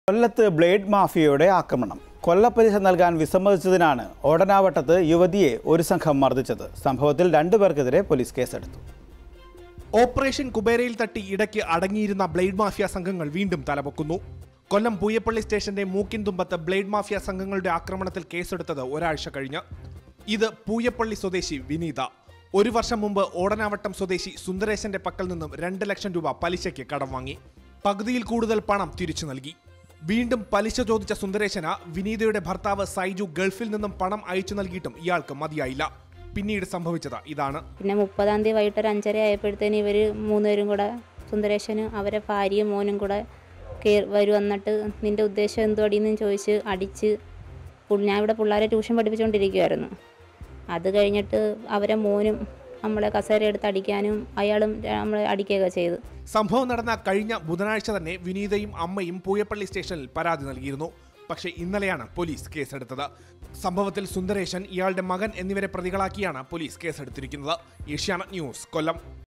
കൊല്ലത്ത് ബ്ലേഡ് മാഫിയയുടെ ആക്രമണം കൊല്ലപ്പലിശ നൽകാൻ വിസമ്മതിച്ചതിനാണ് ഓടനാവട്ടത്ത് യുവതിയെ ഒരു സംഘം മർദ്ദിച്ചത് സംഭവത്തിൽ രണ്ടുപേർക്കെതിരെ പോലീസ് കേസെടുത്തു ഓപ്പറേഷൻ കുബേരയിൽ തട്ടി ഇടയ്ക്ക് അടങ്ങിയിരുന്ന ബ്ലേഡ് മാഫിയ സംഘങ്ങൾ വീണ്ടും തലപൊക്കുന്നു കൊല്ലം പൂയപ്പള്ളി സ്റ്റേഷന്റെ മൂക്കിൻ തുമ്പത്ത് ബ്ലേഡ് മാഫിയ സംഘങ്ങളുടെ ആക്രമണത്തിൽ കേസെടുത്തത് ഒരാഴ്ച കഴിഞ്ഞ് ഇത് പൂയപ്പള്ളി സ്വദേശി വിനീത ഒരു വർഷം മുമ്പ് ഓടനാവട്ടം സ്വദേശി സുന്ദരേശന്റെ പക്കൽ നിന്നും രണ്ട് ലക്ഷം രൂപ പലിശയ്ക്ക് കടം വാങ്ങി പകുതിയിൽ കൂടുതൽ പണം തിരിച്ചു നൽകി വീണ്ടും പലിശ ചോദിച്ച സുന്ദരേശന് വിനീതയുടെ ഭർത്താവ് സൈജു ഗൾഫിൽ നിന്നും പണം അയച്ചു നൽകിയിട്ടും ഇയാൾക്ക് മതിയായില്ല പിന്നീട് സംഭവിച്ചത് ഇതാണ് പിന്നെ മുപ്പതാം തീയതി വൈകിട്ട് ഒരു അഞ്ചര ആയപ്പോഴത്തേന് ഇവർ മൂന്നുപേരും കൂടെ സുന്ദരേശനും അവരെ ഭാര്യയും മോനും കൂടെ കയറി വരും വന്നിട്ട് നിൻ്റെ ഉദ്ദേശം എന്തുവാടിയെന്ന് ചോദിച്ച് അടിച്ച് പുൾ- ഞാൻ ഇവിടെ പിള്ളേരെ ട്യൂഷൻ പഠിപ്പിച്ചുകൊണ്ടിരിക്കുമായിരുന്നു അത് കഴിഞ്ഞിട്ട് അവരെ മോനും നമ്മളെ കസേര എടുത്ത് അടിക്കാനും അയാളും നമ്മളെ അടിക്കുകയൊക്കെ ചെയ്തു സംഭവം നടന്ന കഴിഞ്ഞ ബുധനാഴ്ച തന്നെ വിനീതയും അമ്മയും പൂയപ്പള്ളി സ്റ്റേഷനിൽ പരാതി നൽകിയിരുന്നു പക്ഷേ ഇന്നലെയാണ് പോലീസ് കേസെടുത്തത് സംഭവത്തിൽ സുന്ദരേശൻ ഇയാളുടെ മകൻ എന്നിവരെ പ്രതികളാക്കിയാണ് പോലീസ് കേസെടുത്തിരിക്കുന്നത് ഏഷ്യാനെറ്റ് ന്യൂസ് കൊല്ലം